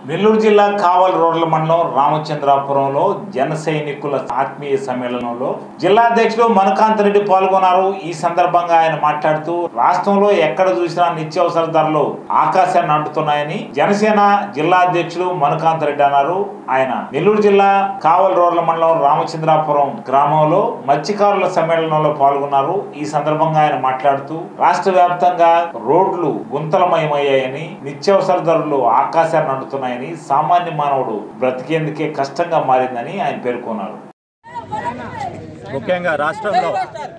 నెల్లూరు జిల్లా కావల్ రోడ్ల మండలం రామచంద్రాపురంలో జన సైనికుల ఆత్మీయ సమ్మేళనంలో జిల్లా అధ్యక్షుడు మనకాంత్ రెడ్డి పాల్గొన్నారు ఈ సందర్భంగా ఆయన మాట్లాడుతూ రాష్ట్రంలో ఎక్కడ చూసినా నిత్యావసర ధరలు ఆకాశాన్ని అంటున్నాయని జనసేన జిల్లా అధ్యక్షుడు మనకాంత్ రెడ్డి అన్నారు ఆయన నెల్లూరు జిల్లా కావల్ రోడ్ల మండలం రామచంద్రాపురం గ్రామంలో మత్స్యకారుల సమ్మేళనంలో పాల్గొన్నారు ఈ సందర్భంగా ఆయన మాట్లాడుతూ రాష్ట్ర వ్యాప్తంగా రోడ్లు గుంతలమయమయ్యాయని నిత్యావసర ధరలు ఆకాశాన్ని అంటున్నాయని సామాన్య మానవుడు బ్రతికేందుకే కష్టంగా మారిందని ఆయన పేర్కొన్నారు ముఖ్యంగా రాష్ట్రంలో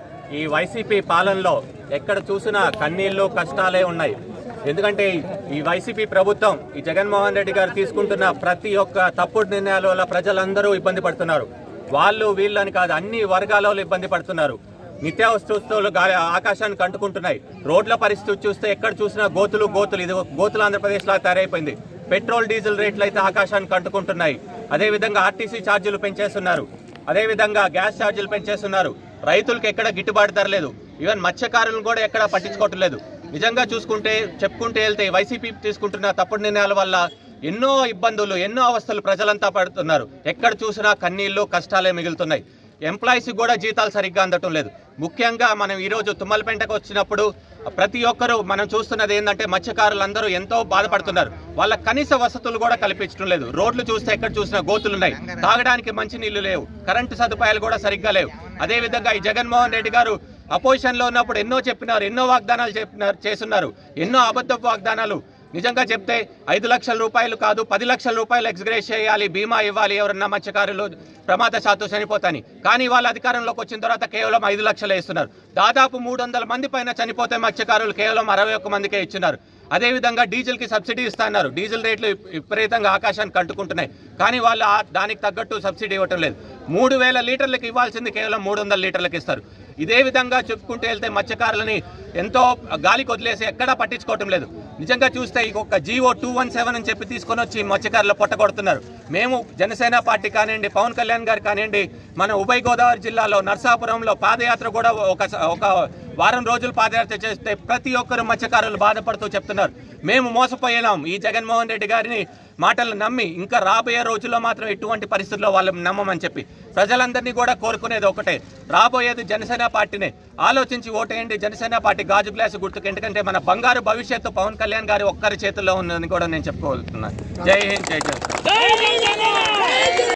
ఈ వైసీపీ పాలనలో ఎక్కడ చూసినా కన్నీళ్లు కష్టాలే ఉన్నాయి ఎందుకంటే ఈ వైసీపీ ప్రభుత్వం ఈ జగన్మోహన్ రెడ్డి గారు తీసుకుంటున్న ప్రతి ఒక్క తప్పుడు నిర్ణయాల వల్ల ప్రజలందరూ ఇబ్బంది పడుతున్నారు వాళ్ళు వీళ్ళని కాదు అన్ని వర్గాల వాళ్ళు ఇబ్బంది పడుతున్నారు నిత్యావసర గాలి ఆకాశానికి అంటుకుంటున్నాయి రోడ్ల పరిస్థితి చూస్తే ఎక్కడ చూసినా గోతులు గోతులు ఇది గోతులు ఆంధ్రప్రదేశ్ లా తయారైపోయింది పెట్రోల్ డీజిల్ రేట్లు అయితే ఆకాశానికి అంటుకుంటున్నాయి అదేవిధంగా ఆర్టీసీ ఛార్జీలు పెంచేస్తున్నారు అదేవిధంగా గ్యాస్ ఛార్జీలు పెంచేస్తున్నారు రైతులకు ఎక్కడ గిట్టుబాటు ధర లేదు ఈవెన్ మత్స్యకారులను కూడా ఎక్కడ పట్టించుకోవటం లేదు నిజంగా చూసుకుంటే చెప్పుకుంటే వెళ్తే వైసీపీ తీసుకుంటున్న తప్పుడు నిర్ణయాల వల్ల ఎన్నో ఇబ్బందులు ఎన్నో అవస్థలు ప్రజలంతా పడుతున్నారు ఎక్కడ చూసినా కన్నీళ్లు కష్టాలే మిగులుతున్నాయి ఎంప్లాయీస్ కూడా జీతాలు సరిగ్గా అందటం లేదు ముఖ్యంగా మనం ఈరోజు తుమ్మలపెంటకు వచ్చినప్పుడు ప్రతి ఒక్కరూ మనం చూస్తున్నది ఏంటంటే మత్స్యకారులందరూ ఎంతో బాధపడుతున్నారు వాళ్ళ కనీస వసతులు కూడా కల్పించడం లేదు రోడ్లు చూస్తే ఎక్కడ చూసినా గోతులు ఉన్నాయి తాగడానికి మంచి నీళ్లు లేవు కరెంటు సదుపాయాలు కూడా సరిగ్గా లేవు అదేవిధంగా ఈ జగన్మోహన్ రెడ్డి గారు అపోజిషన్ లో ఉన్నప్పుడు ఎన్నో చెప్పినారు ఎన్నో వాగ్దానాలు చెప్పినారు చేస్తున్నారు ఎన్నో అబద్ధపు వాగ్దానాలు నిజంగా చెప్తే ఐదు లక్షల రూపాయలు కాదు పది లక్షల రూపాయలు ఎక్స్గ్రేస్ చేయాలి బీమా ఇవ్వాలి ఎవరన్నా మత్స్యకారులు ప్రమాద శాతం చనిపోతాని కానీ వాళ్ళ అధికారంలోకి వచ్చిన తర్వాత కేవలం ఐదు లక్షలు ఇస్తున్నారు దాదాపు మూడు వందల మంది పైన చనిపోతే మత్స్యకారులు కేవలం అరవై ఒక్క మందికే ఇచ్చినారు అదేవిధంగా డీజిల్కి సబ్సిడీ ఇస్తున్నారు డీజిల్ రేట్లు విపరీతంగా ఆకాశానికి కంటుకుంటున్నాయి కానీ వాళ్ళు ఆ- దానికి తగ్గట్టు సబ్సిడీ ఇవ్వటం లేదు మూడు వేల లీటర్లకు ఇవ్వాల్సింది కేవలం మూడు వందల లీటర్లకు ఇస్తారు ఇదే విధంగా చెప్పుకుంటూ వెళ్తే మత్స్యకారులని ఎంతో గాలికి వదిలేసి ఎక్కడా పట్టించుకోవటం లేదు నిజంగా చూస్తే ఒక జీవో టూ వన్ సెవెన్ అని చెప్పి తీసుకొని వచ్చి మత్స్యకారులు పొట్టగొడుతున్నారు మేము జనసేన పార్టీ కానివ్వండి పవన్ కళ్యాణ్ గారు కానివ్వండి మన ఉభయ గోదావరి జిల్లాలో నర్సాపురంలో పాదయాత్ర కూడా ఒక ఒక వారం రోజులు పాదయాత్ర చేస్తే ప్రతి ఒక్కరు మత్స్యకారులు బాధపడుతూ చెప్తున్నారు మేము మోసపోయినాం ఈ జగన్మోహన్ రెడ్డి గారిని మాటలు నమ్మి ఇంకా రాబోయే రోజుల్లో మాత్రం ఎటువంటి పరిస్థితుల్లో వాళ్ళు నమ్మమని చెప్పి ప్రజలందరినీ కూడా కోరుకునేది ఒకటే రాబోయేది జనసేన పార్టీనే ఆలోచించి ఓటేయండి జనసేన పార్టీ గాజు గ్లాసు గుర్తుకు ఎందుకంటే మన బంగారు భవిష్యత్తు పవన్ కళ్యాణ్ గారి ఒక్కరి చేతుల్లో ఉందని కూడా నేను చెప్పుకోగలుగుతున్నాను జై హింద్ జై జై